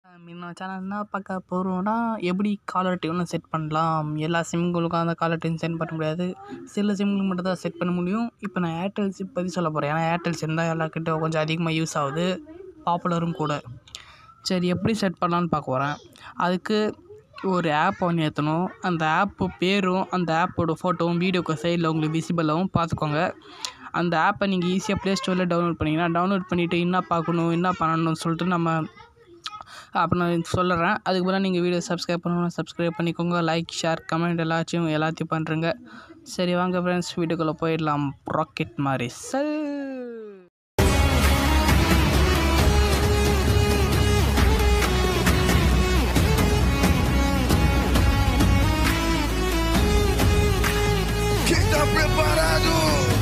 நம்ம சேனல் என்ன பார்க்க போகிறோம்னா எப்படி காலர் டியூனை செட் பண்ணலாம் எல்லா சிம்களுக்கும் அந்த காலர் டியூன் சென்ட் பண்ண முடியாது சில சிம்களுக்கு மட்டும் தான் செட் பண்ண முடியும் இப்போ நான் ஏர்டெல் சிம் பற்றி சொல்ல போகிறேன் ஏன்னா ஏர்டெல் சிம் தான் எல்லாருக்கிட்ட கொஞ்சம் அதிகமாக யூஸ் ஆகுது பாப்புலரும் கூட சரி எப்படி செட் பண்ணலான்னு பார்க்க போகிறேன் அதுக்கு ஒரு ஆப் ஒன்று ஏற்றணும் அந்த ஆப்பு பேரும் அந்த ஆப்போட ஃபோட்டோவும் வீடியோக்கு சைடில் உங்களுக்கு விசிபிளாகவும் பார்த்துக்கோங்க அந்த ஆப்பை நீங்கள் ஈஸியாக ப்ளே ஸ்டோரில் டவுன்லோட் பண்ணிங்கன்னா டவுன்லோட் பண்ணிவிட்டு என்ன பார்க்கணும் என்ன பண்ணணும்னு சொல்லிட்டு நம்ம அப்போ நான் சொல்லுறேன் அதுக்கு பதிலாக நீங்கள் வீடியோ சப்ஸ்கிரைப் பண்ணணும் சப்ஸ்கிரைப் பண்ணிக்கோங்க லைக் ஷேர் கமெண்ட் எல்லாத்தையும் எல்லாத்தையும் பண்ணுறேங்க சரி வாங்க ஃப்ரெண்ட்ஸ் வீடியோக்குள்ளே போயிடலாம் ராக்கெட் மாதிரி செல் Quem tá preparado?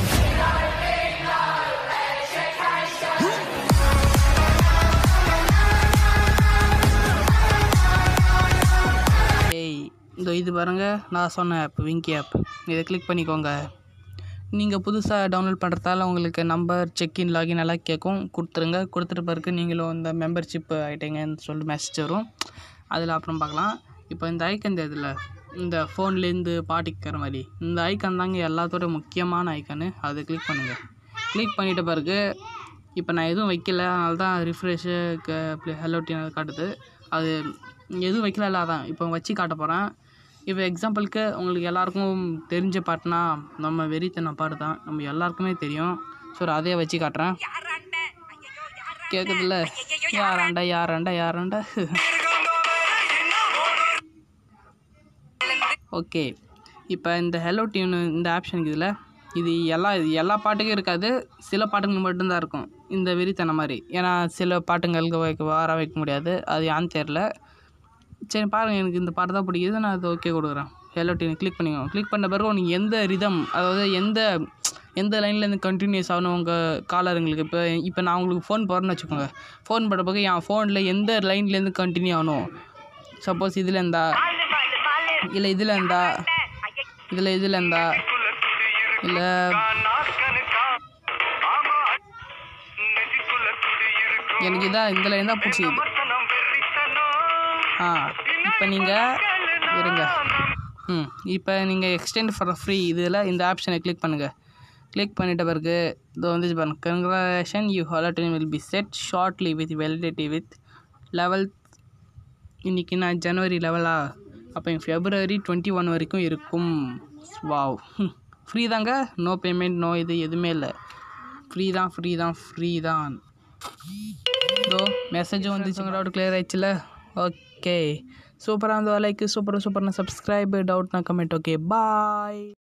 ஏய் இந்த இது பாருங்க நான் சொன்ன ஆப் விங்கி ஆப் இதை கிளிக் பண்ணிக்கோங்க நீங்கள் புதுசாக டவுன்லோட் பண்ணுறதால உங்களுக்கு நம்பர் செக்இன் லாகின் எல்லாம் கேட்கும் கொடுத்துருங்க கொடுத்துட்டு பிறகு நீங்களும் இந்த மெம்பர்ஷிப் ஆகிட்டீங்கன்னு சொல்லிட்டு மெசேஜ் வரும் அதில் அப்புறம் பார்க்கலாம் இப்போ இந்த ஐக்கன் இதில் இந்த ஃபோன்லேருந்து பாட்டிக்கிற மாதிரி இந்த ஐக்கன் தாங்க எல்லாத்தோட முக்கியமான ஐக்கனு அதை கிளிக் பண்ணுங்கள் கிளிக் பண்ணிட்ட பிறகு இப்போ நான் எதுவும் வைக்கல அதனால தான் ரிஃப்ரெஷ்ஷு ஹெலோ டீன் காட்டுது அது எதுவும் வைக்கல இல்லை அதான் இப்போ வச்சு காட்ட போகிறேன் இப்போ எக்ஸாம்பிளுக்கு உங்களுக்கு எல்லாருக்கும் தெரிஞ்ச பாட்டுனா நம்ம வெறித்தன பாட்டு தான் நம்ம எல்லாருக்குமே தெரியும் ஸோ அதே வச்சு காட்டுறேன் கேட்குதுல்ல யாராண்டா யாராண்டா யாராண்டா ஓகே இப்போ இந்த ஹெலோ டியூன் இந்த ஆப்ஷன் இதில் இது எல்லா இது எல்லா பாட்டுக்கும் இருக்காது சில பாட்டுங்களுக்கு மட்டும்தான் இருக்கும் இந்த வெறித்தன மாதிரி ஏன்னா சில பாட்டுங்களுக்கு வைக்க வர வைக்க முடியாது அது ஏன்னு தெரில சரி பாருங்கள் எனக்கு இந்த பாட்டு தான் பிடிக்குது நான் அது ஓகே கொடுக்குறேன் ஹெலோ டியூன் கிளிக் பண்ணிக்கோங்க கிளிக் பண்ண பிறகு உனக்கு எந்த ரிதம் அதாவது எந்த எந்த லைன்லேருந்து கண்டினியூஸ் ஆகணும் உங்கள் காலருங்களுக்கு இப்போ இப்போ நான் உங்களுக்கு ஃபோன் போடுறேன்னு வச்சுக்கோங்க ஃபோன் போட்ட பிறகு என் ஃபோனில் எந்த லைன்லேருந்து கண்டினியூ ஆகணும் சப்போஸ் இதில் இருந்தா இல்லை இதில் இருந்தா இதில் இதில் இருந்தா இல்லை எனக்கு இதான் இந்த லைன் தான் பிடிச்சிது ஆ இப்போ நீங்கள் இருங்க ம் இப்போ நீங்கள் எக்ஸ்டெண்ட் ஃபார் ஃப்ரீ இதில் இந்த ஆப்ஷனை கிளிக் பண்ணுங்கள் கிளிக் பண்ணிட்ட பிறகு இது வந்துச்சு பாருங்க congratulation you hellotune will be set shortly with validity with level இன்றைக்கி நான் ஜனவரி லெவலா அப்போ ஃபெப்ரவரி டுவெண்ட்டி ஒன் வரைக்கும் இருக்கும் வாவ் ஃப்ரீ தாங்க நோ பேமெண்ட் நோ இது எதுவுமே இல்லை ஃப்ரீ தான் ஃப்ரீ தான் ஃப்ரீ தான் இதோ மெசேஜும் வந்துச்சு டவுட் கிளியர் ஆயிடுச்சுல ஓகே சூப்பராக இருந்தோ லைக் சூப்பர் சூப்பர்னு சப்ஸ்கிரைப் டவுட்னா கமெண்ட் ஓகே பாய்